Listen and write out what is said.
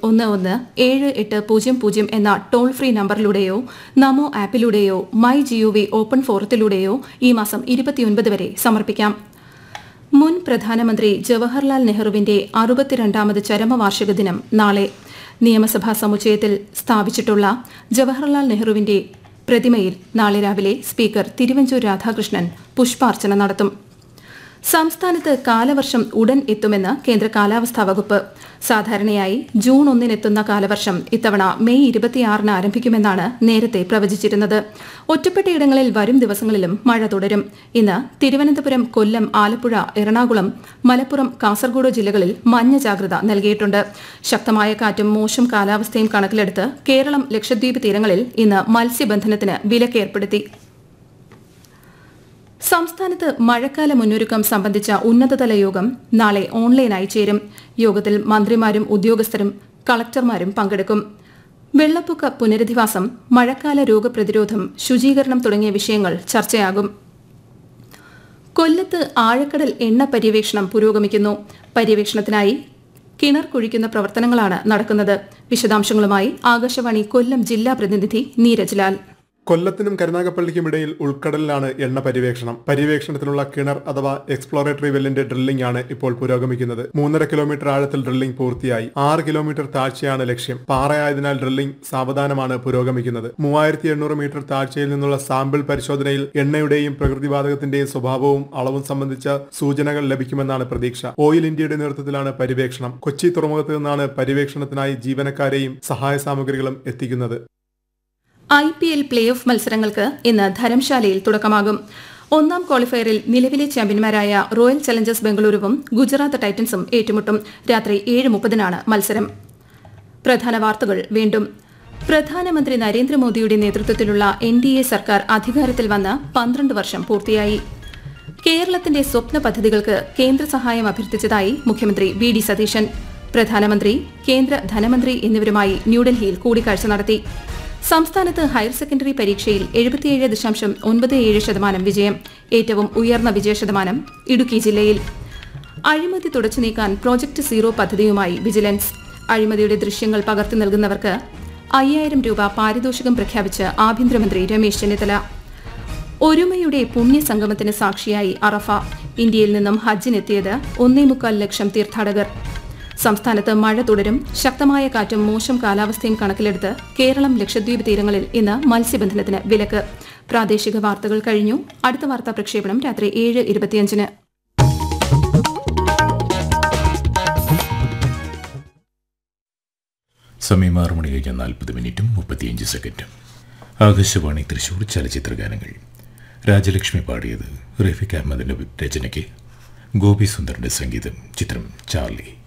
ഒന്ന് ഒന്ന് ഏഴ് എട്ട് പൂജ്യം പൂജ്യം എന്ന ടോൾ ഫ്രീ നമ്പറിലൂടെയോ നമോ ആപ്പിലൂടെയോ മൈ ജിഒവി ഓപ്പൺ ഫോറത്തിലൂടെയോ ഈ മാസം ഇരുപത്തിയൊൻപത് വരെ സമർപ്പിക്കാം മുൻ പ്രധാനമന്ത്രി ജവഹർലാൽ നെഹ്റുവിന്റെ അറുപത്തിരണ്ടാമത് ചരമവാർഷിക ദിനം നാളെ നിയമസഭാ സമുച്ചയത്തിൽ സ്ഥാപിച്ചിട്ടുള്ള ജവഹർലാൽ നെഹ്റുവിന്റെ പ്രതിമയിൽ നാളെ രാവിലെ സ്പീക്കർ തിരുവഞ്ചൂർ രാധാകൃഷ്ണൻ പുഷ്പാർച്ചന നടത്തും സംസ്ഥാനത്ത് കാലവർഷം ഉടൻ എത്തുമെന്ന് കേന്ദ്ര കാലാവസ്ഥാ വകുപ്പ് സാധാരണയായി ജൂൺ ഒന്നിനെത്തുന്ന കാലവർഷം ഇത്തവണ മെയ് ഇരുപത്തിയാറിന് ആരംഭിക്കുമെന്നാണ് നേരത്തെ പ്രവചിച്ചിരുന്നത് ഒറ്റപ്പെട്ടയിടങ്ങളിൽ വരും ദിവസങ്ങളിലും മഴ തുടരും ഇന്ന് തിരുവനന്തപുരം കൊല്ലം ആലപ്പുഴ എറണാകുളം മലപ്പുറം കാസർഗോഡ് ജില്ലകളിൽ മഞ്ഞ ജാഗ്രത നൽകിയിട്ടുണ്ട് ശക്തമായ കാറ്റും മോശം കാലാവസ്ഥയും കണക്കിലെടുത്ത് കേരളം ലക്ഷദ്വീപ് തീരങ്ങളിൽ ഇന്ന് മത്സ്യബന്ധനത്തിന് വിലക്കേർപ്പെടുത്തി സംസ്ഥാനത്ത് മഴക്കാല മുന്നൊരുക്കം സംബന്ധിച്ച ഉന്നതതല യോഗം നാളെ ഓൺലൈനായി ചേരും യോഗത്തിൽ മന്ത്രിമാരും ഉദ്യോഗസ്ഥരും കളക്ടർമാരും പങ്കെടുക്കും വെള്ളപ്പൊക്ക പുനരധിവാസം മഴക്കാല രോഗപ്രതിരോധം ശുചീകരണം തുടങ്ങിയ വിഷയങ്ങൾ ചർച്ചയാകും കൊല്ലത്ത് ആഴക്കടൽ എണ്ണ പര്യവേഷണം പുരോഗമിക്കുന്നു പര്യവേഷണത്തിനായി കിണർ കുഴിക്കുന്ന പ്രവർത്തനങ്ങളാണ് നടക്കുന്നത് വിശദാംശങ്ങളുമായി ആകാശവാണി കൊല്ലം ജില്ലാ പ്രതിനിധി നീരജ് ലാൽ കൊല്ലത്തിനും കരുനാഗപ്പള്ളിക്കും ഇടയിൽ ഉൾക്കടലിലാണ് എണ്ണ പര്യവേക്ഷണം പര്യവേക്ഷണത്തിനുള്ള കിണർ അഥവാ എക്സ്പ്ലോറേറ്ററി വെല്ലിന്റെ ഡ്രില്ലിംഗ് ആണ് ഇപ്പോൾ പുരോഗമിക്കുന്നത് മൂന്നര കിലോമീറ്റർ ആഴത്തിൽ ഡ്രില്ലിംഗ് പൂർത്തിയായി ആറ് കിലോമീറ്റർ താഴ്ചയാണ് ലക്ഷ്യം പാറയായതിനാൽ ഡ്രില്ലിംഗ് സാവധാനമാണ് പുരോഗമിക്കുന്നത് മൂവായിരത്തി എണ്ണൂറ് മീറ്റർ താഴ്ചയിൽ നിന്നുള്ള സാമ്പിൾ പരിശോധനയിൽ എണ്ണയുടെയും പ്രകൃതിവാതകത്തിന്റെയും സ്വഭാവവും അളവും സംബന്ധിച്ച സൂചനകൾ ലഭിക്കുമെന്നാണ് പ്രതീക്ഷ ഓയിൽ ഇന്ത്യയുടെ നേതൃത്വത്തിലാണ് പര്യവേക്ഷണം കൊച്ചി തുറമുഖത്ത് നിന്നാണ് പര്യവേക്ഷണത്തിനായി ജീവനക്കാരെയും സഹായ സാമഗ്രികളും എത്തിക്കുന്നത് I P L play off മത്സരങ്ങൾക്ക് ഇന്ന് ധരംശാലയിൽ തുടക്കമാകും ഒന്നാം ക്വാളിഫയറിൽ നിലവിലെ ചാമ്പ്യന്മാരായ റോയൽ ചലഞ്ചേഴ്സ് ബംഗളൂരുവും ഗുജറാത്ത് ടൈറ്റൻസും ഏറ്റുമുട്ടും രാത്രി ഏഴ് മുപ്പതിനാണ് മത്സരം പ്രധാന വാർത്തകൾ വീണ്ടും പ്രധാനമന്ത്രി നരേന്ദ്രമോദിയുടെ നേതൃത്വത്തിലുള്ള എൻ ഡി എ സർക്കാർ അധികാരത്തിൽ വന്ന് പന്ത്രണ്ട് വർഷം പൂർത്തിയായി കേരളത്തിന്റെ സ്വപ്ന പദ്ധതികൾക്ക് കേന്ദ്ര സഹായം അഭ്യർത്ഥിച്ചതായി മുഖ്യമന്ത്രി വി ഡി സതീശൻ പ്രധാനമന്ത്രി കേന്ദ്ര ധനമന്ത്രി എന്നിവരുമായി ന്യൂഡൽഹിയിൽ കൂടിക്കാഴ്ച നടത്തി സംസ്ഥാനത്ത് ഹയർ സെക്കൻഡറി പരീക്ഷയിൽ എഴുപത്തിയേഴ് ദശാംശം ഒൻപത് ഏഴ് ശതമാനം വിജയം ഏറ്റവും ഉയർന്ന വിജയശതമാനം ഇടുക്കി ജില്ലയിൽ അഴിമതി തുടച്ചു നീക്കാൻ പ്രോജക്ട് സീറോ പദ്ധതിയുമായി വിജിലൻസ് അഴിമതിയുടെ ദൃശ്യങ്ങൾ പകർത്തി നൽകുന്നവർക്ക് അയ്യായിരം രൂപ പാരിതോഷികം പ്രഖ്യാപിച്ച് ആഭ്യന്തരമന്ത്രി രമേശ് ചെന്നിത്തല ഒരുമയുടെ പുണ്യസംഗമത്തിന് സാക്ഷിയായി അറഫ ഇന്ത്യയിൽ നിന്നും ഹജ്ജിനെത്തിയത് ഒന്നേമുക്കാൽ ലക്ഷം തീർത്ഥാടകർ സംസ്ഥാനത്ത് മഴ തുടരും ശക്തമായ കാറ്റും മോശം കാലാവസ്ഥയും കണക്കിലെടുത്ത് കേരളം ലക്ഷദ്വീപ് തീരങ്ങളിൽ ഇന്ന് മത്സ്യബന്ധനത്തിന് വിലക്ക് പ്രാദേശിക വാർത്തകൾ കഴിഞ്ഞു അടുത്ത വാർത്താ പ്രക്ഷേപണം രാത്രി ഏഴ് ഇരുപത്തിയഞ്ചിന് സമയം ആറ് മണി കഴിഞ്ഞ നാൽപ്പത് മിനിറ്റും മുപ്പത്തിയഞ്ച് സെക്കൻഡും ആകാശവാണി തൃശൂർ ചലച്ചിത്ര ഗാനങ്ങൾ രാജലക്ഷ്മി പാടിയത് റഫീഖ് അഹമ്മദിന്റെ രചനയ്ക്ക് ഗോപി സുന്ദറിന്റെ സംഗീതം ചിത്രം ചാർലി